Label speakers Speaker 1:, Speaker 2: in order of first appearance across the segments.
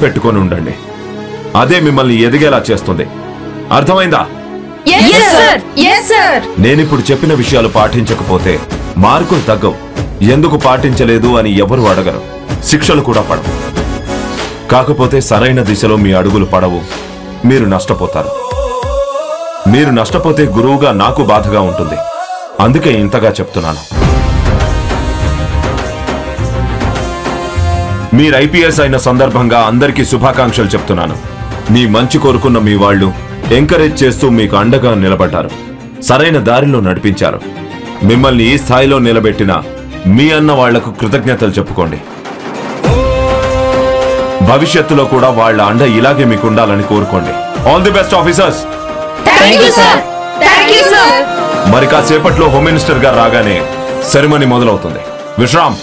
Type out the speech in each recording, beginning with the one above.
Speaker 1: పెట్టుకొని ఉండండి అదే మిమ్మల్ని ఎదిగేలా చేస్తుంది అర్థమైందా నేనిప్పుడు చెప్పిన విషయాలు పాటించకపోతే మార్కులు తగ్గవు ఎందుకు పాటించలేదు అని ఎవరు అడగరు శిక్షలు కూడా పడవు కాకపోతే సరైన దిశలో మీ అడుగులు పడవు మీరు నష్టపోతారు మీరు నష్టపోతే గురువుగా నాకు బాధగా ఉంటుంది అందుకే ఇంతగా చెప్తున్నాను మీరు ఐపీఎస్ అయిన సందర్భంగా అందరికీ శుభాకాంక్షలు చెప్తున్నాను మీ మంచి కోరుకున్న మీ వాళ్ళు ఎంకరేజ్ చేస్తూ మీకు అండగా నిలబడ్డారు సరైన దారిలో నడిపించారు మిమ్మల్ని ఈ స్థాయిలో నిలబెట్టిన మీ అన్న వాళ్లకు కృతజ్ఞతలు చెప్పుకోండి భవిష్యత్తులో కూడా వాళ్ళ అండ ఇలాగే మీకు ఉండాలని కోరుకోండి ఆల్ ది బెస్ట్ ఆఫీసర్స్ మరి కాసేపట్లో హోమ్ మినిస్టర్ గారు రాగానే సెరమనీ మొదలవుతుంది విశ్రామ్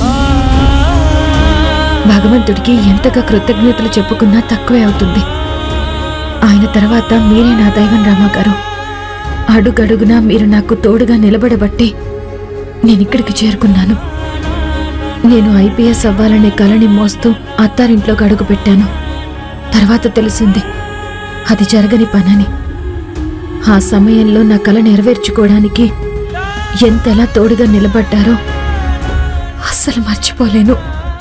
Speaker 2: భగవంతుడికి ఎంతగా కృతజ్ఞతలు చెప్పుకున్నా తక్కువే అవుతుంది ఆయన తర్వాత మీరే నా దైవం రామా గారు అడుగడుగునా మీరు నాకు తోడుగా నిలబడబట్టి నేనిక్కడికి చేరుకున్నాను నేను ఐపీఎస్ అవ్వాలనే కలని మోస్తూ అత్తారింట్లోకి అడుగు పెట్టాను తర్వాత తెలిసింది అది జరగని పనని ఆ సమయంలో నా కల నెరవేర్చుకోవడానికి ఎంతెలా తోడుగా నిలబడ్డారో అస్సలు మర్చిపోలేను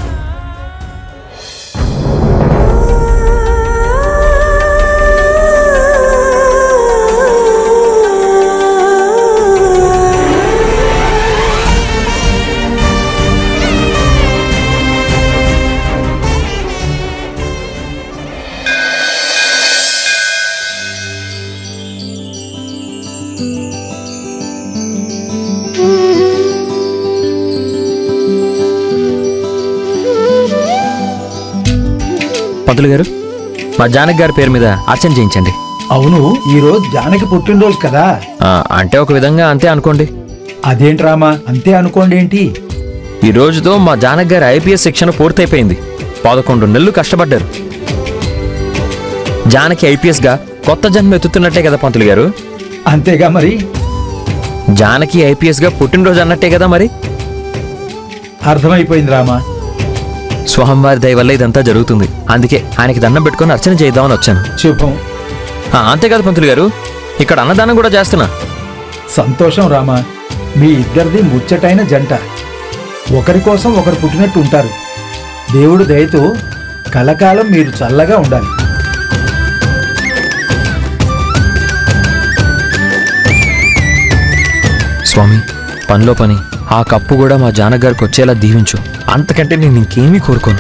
Speaker 3: పంతులు గారు మా జానకి గారి పేరు మీద అర్చన చేయించండి
Speaker 4: అవును ఈ రోజు జానకి పుట్టినరోజు కదా
Speaker 3: ఆ, అంటే ఒక విధంగా అంతే అనుకోండి
Speaker 4: అదేంటి రామా అంతే అనుకోండి ఏంటి
Speaker 3: ఈ రోజుతో మా జానక్ గారి ఐపీఎస్ శిక్షణ పూర్తయిపోయింది పదకొండు నెలలు కష్టపడ్డారు జానకి ఐపీఎస్ గా కొత్త జన్మ ఎత్తుతున్నట్టే కదా పంతులు గారు
Speaker 4: అంతేగా మరి
Speaker 3: జానకి ఐపీఎస్ గా పుట్టినరోజు అన్నట్టే కదా మరి
Speaker 4: అర్థమైపోయింది రామా
Speaker 3: స్వామివారి దయ వల్ల ఇదంతా జరుగుతుంది అందుకే ఆయనకి దండం పెట్టుకొని అర్చన చేద్దామని వచ్చాను
Speaker 4: శుభం
Speaker 3: ఆ, అంతే కదా పంతులు గారు ఇక్కడ అన్నదానం కూడా చేస్తున్నా
Speaker 4: సంతోషం రామా మీ ఇద్దరిది ముచ్చటైన జంట ఒకరి కోసం ఒకరు పుట్టినట్టు ఉంటారు దేవుడు దయతో కలకాలం మీరు చల్లగా ఉండాలి
Speaker 3: స్వామి పనిలో పని ఆ కప్పు కూడా మా జానక్ గారికి వచ్చేలా దీవించు అంతకంటే నేను ఇంకేమీ కోరుకోను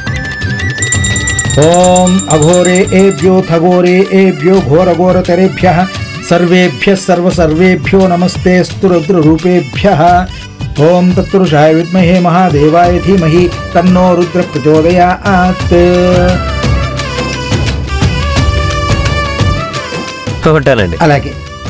Speaker 4: ఓం అఘోరే ఏభ్యో థఘోరే ఏభ్యో ఘోరఘోరతరేభ్య సర్వేభ్య సర్వ సర్వేభ్యో నమస్తే రుద్ర రూపేభ్య ఓం తత్పురుషాయ విద్మహే మహాదేవాయ ధీమహి తన్నో రుద్ర ప్రచోదయాత్
Speaker 3: ఉంటానండి
Speaker 4: అలాగే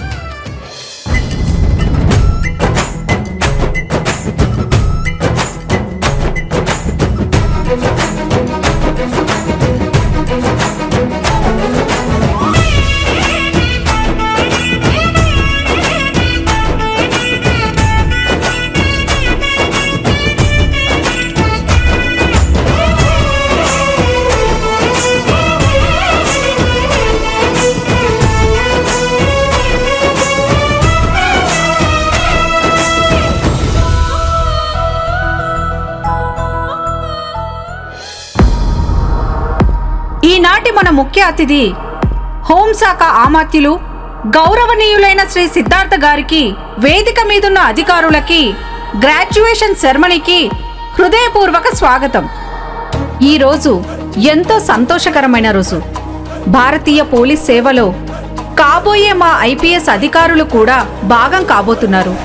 Speaker 5: ఈనాటి మన ముఖ్య అతిథి హోంశాఖ ఆమాత్యులు గౌరవనీయులైన శ్రీ సిద్ధార్థ గారికి వేదిక మీదున్న అధికారులకి గ్రాడ్యుయేషన్ సెరమనీకి హృదయపూర్వక స్వాగతం ఈ రోజు ఎంతో సంతోషకరమైన రోజు భారతీయ పోలీస్ సేవలో కాబోయే మా ఐపీఎస్ అధికారులు కూడా భాగం కాబోతున్నారు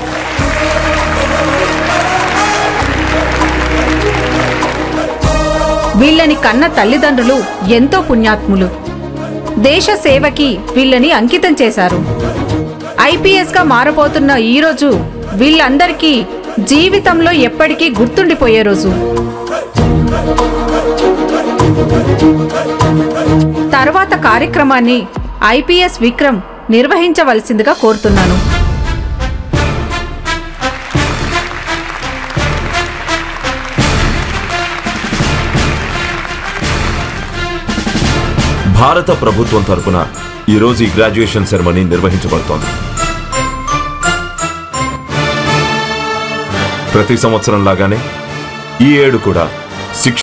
Speaker 5: వీళ్ళని కన్న తల్లిదండ్రులు ఎంతో పుణ్యాత్ములు దేశ సేవకి వీళ్ళని అంకితం చేశారు ఐపీఎస్ గా మారబోతున్న ఈ రోజు వీళ్ళందరికీ జీవితంలో ఎప్పటికీ గుర్తుండిపోయే రోజు తర్వాత కార్యక్రమాన్ని ఐపీఎస్ విక్రమ్ నిర్వహించవలసిందిగా కోరుతున్నాను
Speaker 1: భారత ప్రభుత్వం తరపున ఈరోజు ఈ గ్రాడ్యుయేషన్ సెరమనీ నిర్వహించబడుతోంది ప్రతి సంవత్సరం లాగానే ఈ ఏడు కూడా శిక్ష